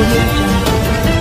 audio jungle.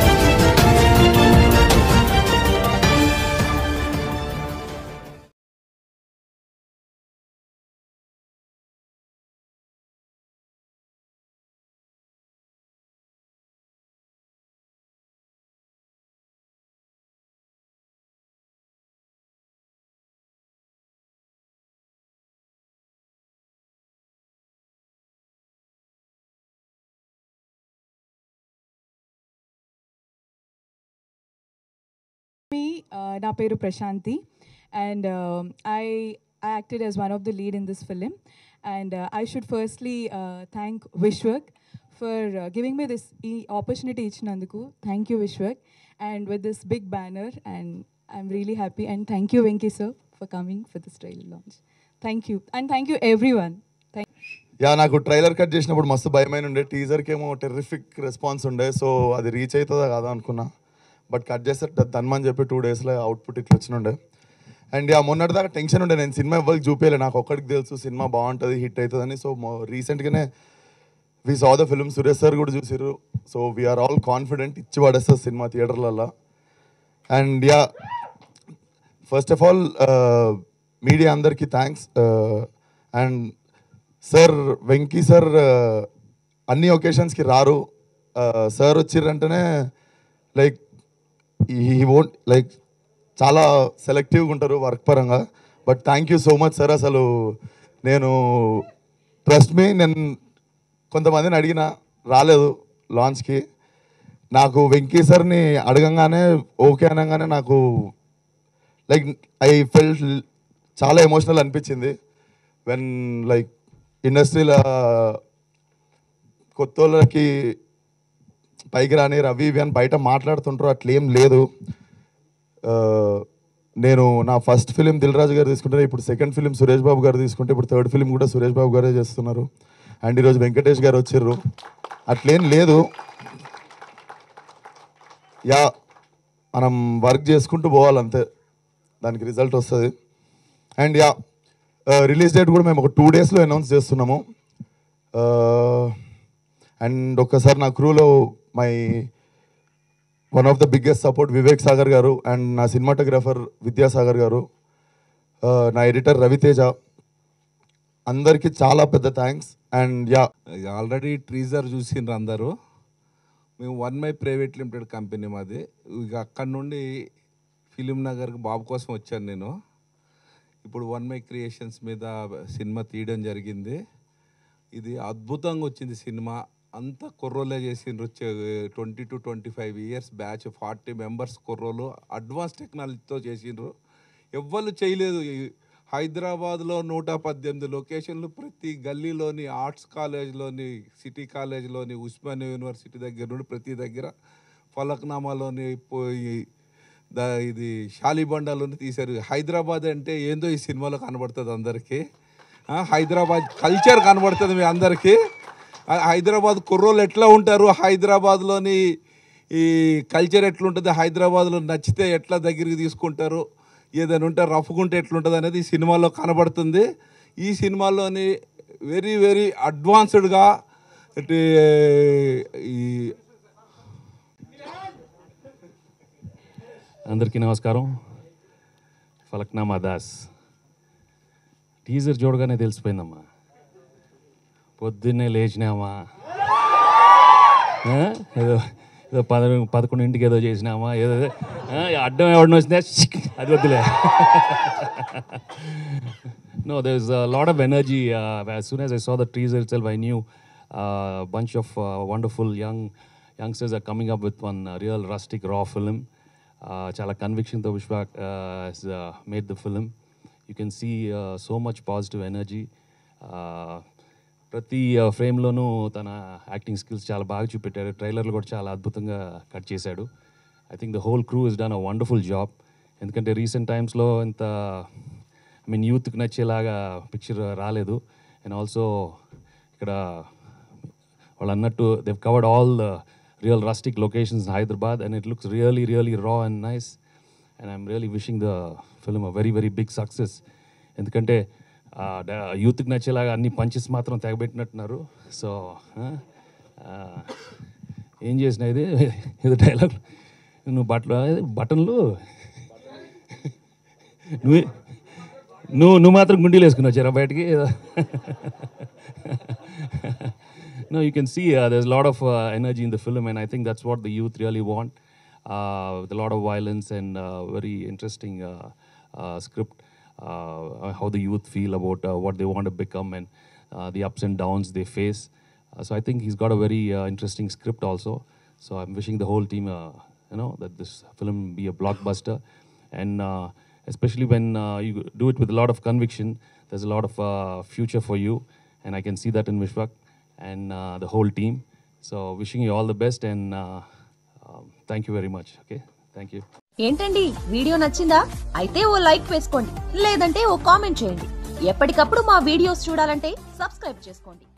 మీ నా పేరు Prashanthi and I I acted as one of the lead in this film and I should firstly thank Vishwak for giving me this ఈ opportunity ఇచ్చినందుకు thank you Vishwak and with this big banner and I'm really happy and thank you Venky sir for coming for this trailer launch thank you and thank you everyone thank ya నాకు trailer cut చేసినప్పుడు మస్తు భయమైన ఉండే టీజర్కి ఏమో terrific response ఉండే so అది reach అవుతుందా కాదా అనుకున్నా బట్ కట్ చేస్తే తన్మని చెప్పి టూ డేస్లో అవుట్పుట్ ఇట్లా వచ్చినుండే అండ్ యా మొన్నటి దాకా టెన్షన్ ఉండే నేను సినిమా ఎవరికి చూపించలే నాకు ఒక్కడికి తెలుసు సినిమా బాగుంటుంది హిట్ అవుతుందని సో రీసెంట్గానే we saw the film Suresh sir కూడా చూసిర్రు సో వీఆర్ ఆల్ కాన్ఫిడెంట్ ఇచ్చి పడేస్తారు సినిమా థియేటర్లలో and yeah first of all media అందరికీ thanks and sir Venky sir అన్ని ఒకేషన్స్కి రారు సార్ వచ్చిర్రంటేనే లైక్ ఈ ఓంట్ లైక్ చాలా సెలెక్టివ్గా ఉంటారు వర్క్ పరంగా but thank you so much sir అసలు నేను ట్రస్ట్ మీ నేను కొంతమందిని అడిగిన రాలేదు లాంచ్కి నాకు వెంకీ సార్ని అడగంగానే ఓకే అనగానే నాకు లైక్ ఐ ఫెల్ట్ చాలా ఎమోషనల్ అనిపించింది వెన్ లైక్ ఇండస్ట్రీలో కొత్త వాళ్ళకి పైకి రాని రవి ఇవి అని బయట మాట్లాడుతుంటారు అట్లేం లేదు ఆ, నేను నా ఫస్ట్ ఫిలిం దిల్ రాజు గారు తీసుకుంటే ఇప్పుడు సెకండ్ ఫిలిం సురేష్ బాబు గారు తీసుకుంటే ఇప్పుడు థర్డ్ ఫిలిం కూడా సురేష్ బాబు గారే చేస్తున్నారు అండ్ ఈరోజు వెంకటేష్ గారు వచ్చిర్రు అట్లేం లేదు యా మనం వర్క్ చేసుకుంటూ పోవాలంతే దానికి రిజల్ట్ వస్తుంది అండ్ యా రిలీజ్ డేట్ కూడా మేము ఒక టూ డేస్లో అనౌన్స్ చేస్తున్నాము అండ్ ఒక్కసారి నా క్రూలో my one of the biggest support Vivek Sagar గారు అండ్ నా సినిమాటోగ్రాఫర్ విద్యాసాగర్ గారు uh, నా ఎడిటర్ రవితేజ అందరికీ చాలా పెద్ద thanks and yeah already teaser చూసిండ్రు అందరూ మేము one my private limited company మాది ఇక అక్కడ నుండి ఫిలిం నగర్కి బాబు కోసం వచ్చాను నేను ఇప్పుడు వన్ మై క్రియేషన్స్ మీద సినిమా తీయడం జరిగింది ఇది అద్భుతంగా వచ్చింది సినిమా అంత కుర్రోలే చేసిండ్రు twenty to twenty five years batch forty members కుర్రోలు అడ్వాన్స్ టెక్నాలజీతో చేసిండ్రు ఎవ్వరు చేయలేదు ఈ హైదరాబాద్లో నూట పద్దెనిమిది లొకేషన్లు ప్రతి గల్లీలోని ఆర్ట్స్ కాలేజ్లోని సిటీ కాలేజ్లోని ఉస్మానియా యూనివర్సిటీ దగ్గర నుండి ప్రతి దగ్గర ఫలక్నామాలోని పోయి దా ఇది షాలిబండాలోని తీశారు హైదరాబాద్ అంటే ఏందో ఈ సినిమాలో కనబడుతుంది అందరికీ ఆ, హైదరాబాద్ కల్చర్ కనబడుతుంది మీ అందరికీ ఆ, హైదరాబాద్ కుర్రోళ్ళు ఎట్లా ఉంటారు హైదరాబాద్లోని ఈ కల్చర్ ఎట్లుంటుంది హైదరాబాద్లో నచ్చితే ఎట్లా దగ్గరికి తీసుకుంటారు ఏదైనా ఉంటే రఫ్గుంటే ఎట్లుంటుంది అనేది ఈ సినిమాలో కనబడుతుంది ఈ సినిమాలోని వెరీ వెరీ అడ్వాన్స్డ్గా ఇటు ఈ అందరికీ నమస్కారం ఫలక్నామా దాస్ టీజర్ చూడగానే తెలిసిపోయిందమ్మా పొద్దున్నే లేచినామా ఆ? ఏదో ఏదో పద పదకొండింటికి ఏదో చేసినామా ఏదో ఆ, అడ్డం ఎవడిని వచ్చినా షిక్ అది వద్దులే no, there's a lot of energy. Uh, as soon as I saw the teaser itself, I knew uh, a bunch of uh, wonderful young youngsters are coming up with one uh, real rustic, raw film. Uh, Chala conviction to Vishwak uh, has uh, made the film. You can see uh, so much positive energy. Uh, ప్రతి ఫ్రేమ్లోనూ తన acting skills చాలా బాగా చూపెట్టాడు ట్రైలర్లు కూడా చాలా అద్భుతంగా cut చేశాడు I think the whole crew is done a wonderful job ఎందుకంటే recent టైమ్స్లో ఇంత ఐ మీన్ యూత్కి నచ్చేలాగా పిక్చర్ రాలేదు అండ్ ఆల్సో ఇక్కడ వాళ్ళు అన్నట్టు they've covered all the real rustic locations Hyderabad and it looks really really raw and nice and I'm really wishing the film a very very big success ఎందుకంటే యూత్కి నచ్చేలాగా అన్ని punches మాత్రం తెగబెట్టినట్టున్నారు సో ఏం చేసినా ఇది ఇది డైలాగ్ నువ్వు బట్టలు అదే బటన్లు నువ్వు నువ్వు నువ్వు మాత్రం గుండీలు వేసుకుని వచ్చారా బయటికి no, you can see uh, there's a lot of uh, energy in the film, and I think that's what the youth really want. Uh, with a lot of violence and uh, very interesting uh, uh, script, uh, how the youth feel about uh, what they want to become and uh, the ups and downs they face. Uh, so I think he's got a very uh, interesting script also. So I'm wishing the whole team, uh, you know, that this film be a blockbuster, and uh, especially when uh, you do it with a lot of conviction, there's a lot of uh, future for you, and I can see that in Vishwak and uh, the whole team. So wishing you all the best, and uh, um, thank you very much. Okay, thank you. ఏంటండి video నచ్చిందా అయితే ఓ like వేసుకోండి లేదంటే ఓ comment చేయండి ఎప్పటికప్పుడు మా videos చూడాలంటే subscribe చేసుకోండి